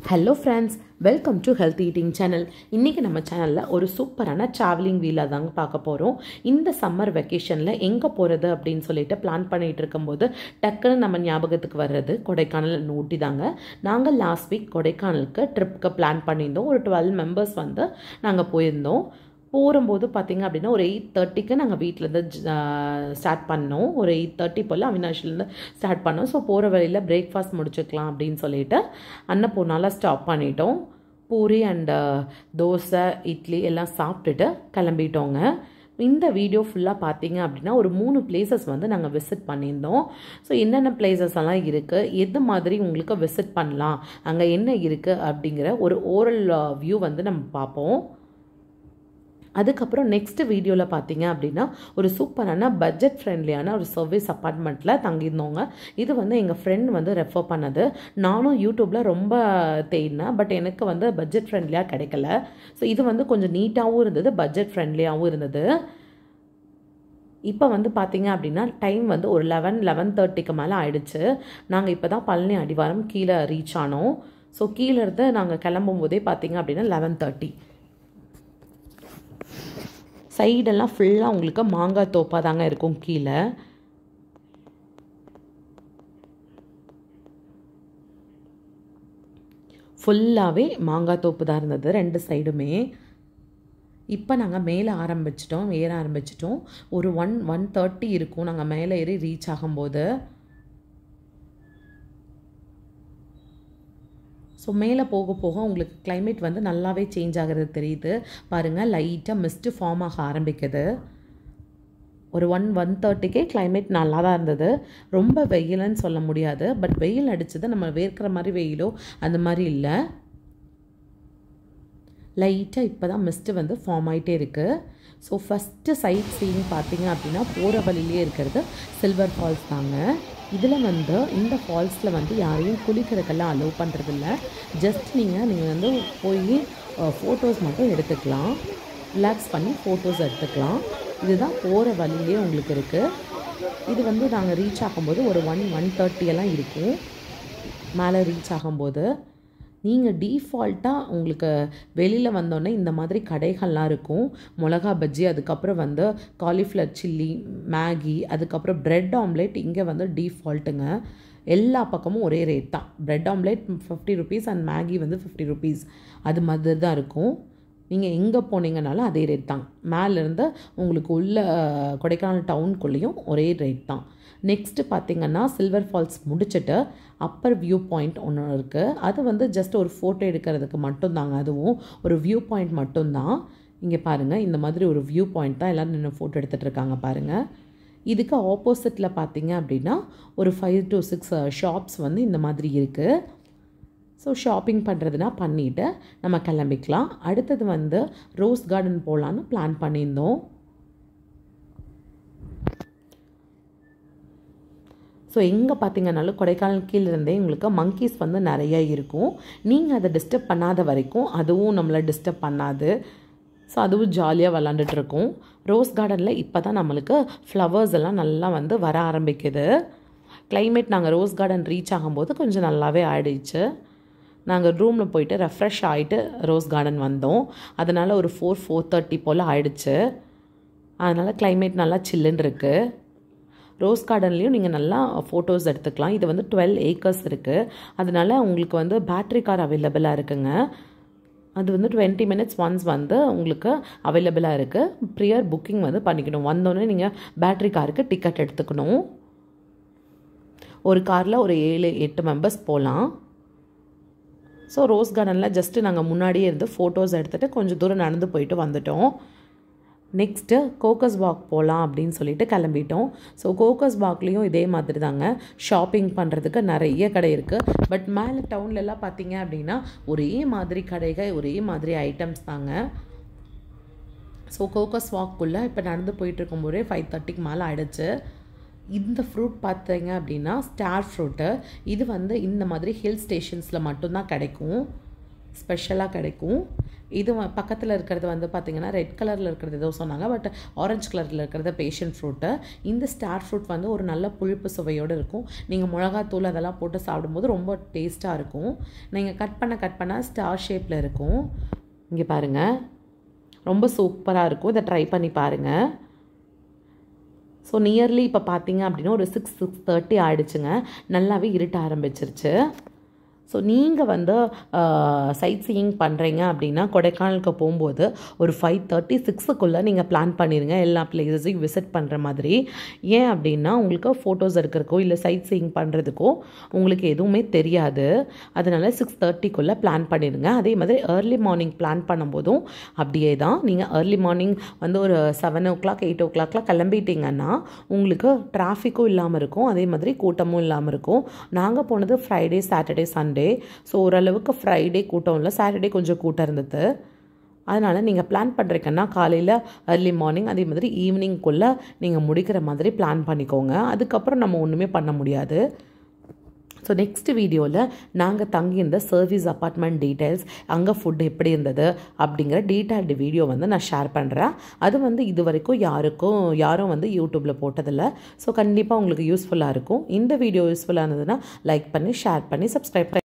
hello friends welcome to health eating channel இன்றைக்கி நம்ம சேனலில் ஒரு சூப்பரான ட்ராவலிங் வீலாக தாங்க பார்க்க போகிறோம் இந்த சம்மர் வெக்கேஷனில் எங்கே போகிறது அப்படின்னு சொல்லிட்டு பிளான் பண்ணிகிட்டு இருக்கும்போது டக்குன்னு நம்ம ஞாபகத்துக்கு வர்றது கொடைக்கானல் ஊட்டி தாங்க நாங்கள் லாஸ்ட் வீக் கொடைக்கானலுக்கு ட்ரிப்புக்கு பிளான் பண்ணியிருந்தோம் ஒரு டுவெல் மெம்பர்ஸ் வந்து நாங்கள் போயிருந்தோம் போகும்போது பார்த்தீங்க அப்படின்னா ஒரு எயிட் தேர்ட்டிக்கு நாங்கள் வீட்டிலேருந்து ஸ்டார்ட் பண்ணோம் ஒரு எயிட் தேர்ட்டி போல் அவினாஷிலேருந்து ஸ்டார்ட் பண்ணோம் ஸோ போகிற வழியில் பிரேக்ஃபாஸ்ட் முடிச்சுக்கலாம் அப்படின்னு சொல்லிட்டு அன்னப்பூர்ணால ஸ்டாப் பண்ணிட்டோம் பூரி அண்ட் தோசை இட்லி எல்லாம் சாப்பிட்டுட்டு கிளம்பிட்டோங்க இந்த வீடியோ ஃபுல்லாக பார்த்தீங்க அப்படின்னா ஒரு மூணு பிளேசஸ் வந்து நாங்கள் விசிட் பண்ணியிருந்தோம் ஸோ என்னென்ன பிளேசஸ் எல்லாம் இருக்குது எது மாதிரி உங்களுக்கு விசிட் பண்ணலாம் அங்கே என்ன இருக்குது அப்படிங்கிற ஒரு ஓரல் வியூ வந்து நம்ம பார்ப்போம் அதுக்கப்புறம் நெக்ஸ்ட் வீடியோவில் பார்த்தீங்க அப்படின்னா ஒரு சூப்பரான பட்ஜெட் ஃப்ரெண்ட்லியான ஒரு சர்வீஸ் அப்பார்ட்மெண்ட்டில் தங்கியிருந்தோங்க இது வந்து எங்கள் ஃப்ரெண்ட் வந்து ரெஃபர் பண்ணது நானும் யூடியூப்பில் ரொம்ப தேடினேன் பட் எனக்கு வந்து பட்ஜெட் ஃப்ரெண்ட்லியாக கிடைக்கல ஸோ இது வந்து கொஞ்சம் நீட்டாகவும் இருந்தது பட்ஜெட் ஃப்ரெண்ட்லியாகவும் இருந்தது இப்போ வந்து பார்த்தீங்க அப்படின்னா டைம் வந்து ஒரு லெவன் லெவன் தேர்ட்டிக்கு மேலே ஆயிடுச்சு நாங்கள் இப்போ தான் பழனி அடிவாரம் கீழே ரீச் ஆனோம் ஸோ கீழே இருந்து நாங்கள் கிளம்பும் போதே பார்த்தீங்க அப்படின்னா லெவன் தேர்ட்டி சைடெல்லாம் ஃபுல்லாக உங்களுக்கு மாங்காய் தோப்பாக தாங்க இருக்கும் கீழே ஃபுல்லாகவே மாங்காய் தோப்பு தான் இருந்தது ரெண்டு சைடுமே இப்போ நாங்கள் மேலே ஆரம்பிச்சிட்டோம் ஏற ஆரம்பிச்சிட்டோம் ஒரு ஒன் ஒன் தேர்ட்டி இருக்கும் நாங்கள் மேலே ஏறி ரீச் ஆகும்போது ஸோ மேலே போக போக உங்களுக்கு கிளைமேட் வந்து நல்லாவே சேஞ்ச் ஆகிறது தெரியுது பாருங்கள் லைட்டாக மிஸ்ட்டு ஃபார்ம் ஆக ஆரம்பிக்குது ஒரு ஒன் ஒன் தேர்ட்டிக்கே கிளைமேட் நல்லா தான் இருந்தது ரொம்ப வெயிலுன்னு சொல்ல முடியாது பட் வெயில் அடித்தது நம்ம வேர்க்கிற மாதிரி வெயிலோ அந்த மாதிரி இல்லை லைட்டாக இப்போ தான் மிஸ்ட்டு வந்து ஃபார்ம் ஆகிட்டே இருக்குது ஸோ ஃபஸ்ட்டு சைட் சீன் பார்த்தீங்க அப்படின்னா போகிற வழியிலே இருக்கிறது சில்வர் ஃபால்ஸ் தாங்க இதில் வந்து இந்த ஃபால்ஸில் வந்து யாரையும் குளிக்கிறதுக்கெல்லாம் அலோவ் பண்ணுறதில்ல ஜஸ்ட் நீங்கள் நீங்கள் வந்து போய் ஃபோட்டோஸ் மட்டும் எடுத்துக்கலாம் ரிலாக்ஸ் பண்ணி ஃபோட்டோஸ் எடுத்துக்கலாம் இதுதான் போகிற வழியிலே உங்களுக்கு இருக்குது இது வந்து நாங்கள் ரீச் ஆகும்போது ஒரு ஒன் ஒன் தேர்ட்டியெல்லாம் இருக்கும் மேலே ரீச் ஆகும்போது நீங்கள் டீஃபால்ட்டாக உங்களுக்கு வெளியில் வந்தோடனே இந்த மாதிரி கடைகள்லாம் இருக்கும் மிளகா பஜ்ஜி அதுக்கப்புறம் வந்து காலிஃப்ளவர் சில்லி மேகி அதுக்கப்புறம் ப்ரெட் ஆம்லேட் இங்கே வந்து டீஃபால்ட்டுங்க எல்லா பக்கமும் ஒரே ரேட் தான் bread omelette fifty rupees and Maggi வந்து ஃபிஃப்டி ருபீஸ் அது மாதிரி தான் இருக்கும் நீங்கள் எங்கே போனீங்கனாலும் அதே ரேட் தான் மேலேருந்து உங்களுக்கு உள்ள கொடைக்கானல் டவுனுக்குள்ளேயும் ஒரே ரேட் தான் நெக்ஸ்ட்டு பார்த்திங்கன்னா சில்வர் ஃபால்ஸ் முடிச்சுட்டு அப்பர் வியூ பாயிண்ட் ஒன்று இருக்குது அது வந்து ஜஸ்ட் ஒரு ஃபோட்டோ எடுக்கிறதுக்கு மட்டும்தாங்க அதுவும் ஒரு வியூ பாயிண்ட் மட்டும்தான் இங்கே பாருங்கள் இந்த மாதிரி ஒரு வியூ பாயிண்ட் தான் எல்லோரும் நின்று ஃபோட்டோ எடுத்துகிட்டு இருக்காங்க பாருங்கள் இதுக்கு ஆப்போசிட்டில் பார்த்தீங்க அப்படின்னா ஒரு ஃபைவ் டு சிக்ஸ் ஷாப்ஸ் வந்து இந்த மாதிரி இருக்குது ஸோ ஷாப்பிங் பண்ணுறதுனா பண்ணிவிட்டு நம்ம கிளம்பிக்கலாம் அடுத்தது வந்து ரோஸ் கார்டன் போகலான்னு பிளான் பண்ணியிருந்தோம் ஸோ எங்கே பார்த்தீங்கன்னாலும் கொடைக்கானல் கீழே இருந்தே உங்களுக்கு மங்கீஸ் வந்து நிறைய இருக்கும் நீங்கள் அதை டிஸ்டர்ப் பண்ணாத வரைக்கும் அதுவும் நம்மளை டிஸ்டர்ப் பண்ணாது ஸோ அதுவும் ஜாலியாக விளாண்டுட்ருக்கோம் ரோஸ் கார்டனில் இப்போ தான் நம்மளுக்கு ஃப்ளவர்ஸ் எல்லாம் நல்லா வந்து வர ஆரம்பிக்குது கிளைமேட் நாங்கள் ரோஸ் கார்டன் ரீச் ஆகும்போது கொஞ்சம் நல்லாவே ஆயிடுச்சு நாங்கள் ரூமில் போயிட்டு ரெஃப்ரெஷ் ஆகிட்டு ரோஸ் கார்டன் வந்தோம் அதனால் ஒரு ஃபோர் ஃபோர் தேர்ட்டி போல் ஆயிடுச்சு அதனால் கிளைமேட் நல்லா சில்லுன்னு இருக்குது ரோஸ் கார்டன்லேயும் நீங்கள் நல்லா ஃபோட்டோஸ் எடுத்துக்கலாம் இது வந்து டுவெல் ஏக்கர்ஸ் இருக்குது அதனால உங்களுக்கு வந்து பேட்ரி கார் அவைலபிளாக இருக்குங்க அது வந்து டுவெண்ட்டி மினிட்ஸ் ஒன்ஸ் வந்து உங்களுக்கு அவைலபிளாக இருக்குது ப்ரியர் புக்கிங் வந்து பண்ணிக்கணும் வந்தோடனே நீங்கள் பேட்ரி காருக்கு டிக்கெட் எடுத்துக்கணும் ஒரு காரில் ஒரு ஏழு எட்டு மெம்பர்ஸ் போகலாம் ஸோ ரோஸ் கார்டனில் ஜஸ்ட்டு நாங்கள் முன்னாடியே இருந்து ஃபோட்டோஸ் எடுத்துகிட்டு கொஞ்சம் தூரம் நடந்து போயிட்டு வந்துட்டோம் நெக்ஸ்ட்டு கோக்கஸ் வாக் போகலாம் அப்படின்னு சொல்லிட்டு கிளம்பிட்டோம் ஸோ கோக்கஸ் வாக்லேயும் இதே மாதிரி தாங்க ஷாப்பிங் பண்ணுறதுக்கு நிறைய கடை இருக்குது பட் மேலே டவுன்லலாம் பார்த்தீங்க அப்படின்னா ஒரே மாதிரி கடைகள் ஒரே மாதிரி ஐட்டம்ஸ் தாங்க ஸோ கோக்கஸ் வாக்குள்ளே இப்போ நடந்து போயிட்டு இருக்கும்போதே ஃபைவ் தேர்ட்டிக்கு மேலே ஆகிடுச்சு இந்த ஃப்ரூட் பார்த்தீங்க அப்படின்னா ஸ்டார் ஃப்ரூட்டு இது வந்து இந்த மாதிரி ஹில் ஸ்டேஷன்ஸில் மட்டும்தான் கிடைக்கும் ஸ்பெஷலாக கிடைக்கும் இது பக்கத்தில் இருக்கிறது வந்து பார்த்திங்கன்னா ரெட் கலரில் இருக்கிறது ஏதோ சொன்னாங்க பட் ஆரஞ்சு கலரில் இருக்கிறது பேஷன் ஃப்ரூட்டு இந்த ஸ்டார் ஃப்ரூட் வந்து ஒரு நல்ல புளிப்பு சுவையோடு இருக்கும் நீங்கள் மிளகாத்தூள் அதெல்லாம் போட்டு சாப்பிடும்போது ரொம்ப டேஸ்ட்டாக இருக்கும் நீங்கள் கட் பண்ண கட் பண்ண ஸ்டார் ஷேப்பில் இருக்கும் இங்கே பாருங்கள் ரொம்ப சூப்பராக இருக்கும் இதை ட்ரை பண்ணி பாருங்கள் ஸோ நியர்லி இப்போ பார்த்தீங்க அப்படின்னா ஒரு சிக்ஸ் சிக்ஸ் தேர்ட்டி ஆகிடுச்சுங்க நல்லாவே இருட்ட ஆரம்பிச்சிருச்சு ஸோ நீங்கள் வந்து சைட் சீயிங் பண்ணுறீங்க அப்படின்னா கொடைக்கானலுக்கு போகும்போது ஒரு ஃபைவ் தேர்ட்டி சிக்ஸுக்குள்ளே நீங்கள் பிளான் பண்ணிடுங்க எல்லா பிளேசஸையும் விசிட் பண்ணுற மாதிரி ஏன் அப்படின்னா உங்களுக்கு ஃபோட்டோஸ் எடுக்கிறக்கோ இல்லை சைட் சீயிங் பண்ணுறதுக்கோ உங்களுக்கு எதுவுமே தெரியாது அதனால் சிக்ஸ் தேர்ட்டிக்குள்ளே பிளான் பண்ணிடுங்க அதே மாதிரி ஏர்லி மார்னிங் பிளான் பண்ணும்போதும் அப்படியே தான் நீங்கள் ஏர்லி மார்னிங் வந்து ஒரு செவன் ஓ கிளாக் எயிட் ஓ கிளாக்லாம் கிளம்பிட்டீங்கன்னா உங்களுக்கு டிராஃபிக்கும் இல்லாமல் இருக்கும் அதே மாதிரி கூட்டமும் இல்லாமல் இருக்கும் நாங்கள் போனது Friday Saturday Sunday Sunday so ஓரளவுக்கு ஃப்ரைடே கூட்டம் இல்லை சாட்டர்டே கொஞ்சம் கூட்டம் இருந்தது அதனால் நீங்கள் பிளான் பண்ணுறீங்கன்னா காலையில் அர்லி மார்னிங் அதே மாதிரி ஈவினிங்குள்ளே நீங்கள் முடிக்கிற மாதிரி பிளான் பண்ணிக்கோங்க அதுக்கப்புறம் நம்ம ஒன்றுமே பண்ண முடியாது ஸோ நெக்ஸ்ட் வீடியோவில் நாங்கள் தங்கியிருந்த சர்வீஸ் அப்பார்ட்மெண்ட் டீட்டெயில்ஸ் அங்கே ஃபுட் எப்படி இருந்தது அப்படிங்கிற டீட்டெயில்டு வீடியோ வந்து நான் ஷேர் பண்ணுறேன் அது வந்து இது வரைக்கும் யாருக்கும் யாரும் வந்து யூடியூப்பில் போட்டதில்லை ஸோ கண்டிப்பாக உங்களுக்கு யூஸ்ஃபுல்லாக இருக்கும் இந்த வீடியோ யூஸ்ஃபுல்லாக இருந்ததுன்னா லைக் பண்ணி ஷேர் பண்ணி சப்ஸ்கிரைப் பண்ணி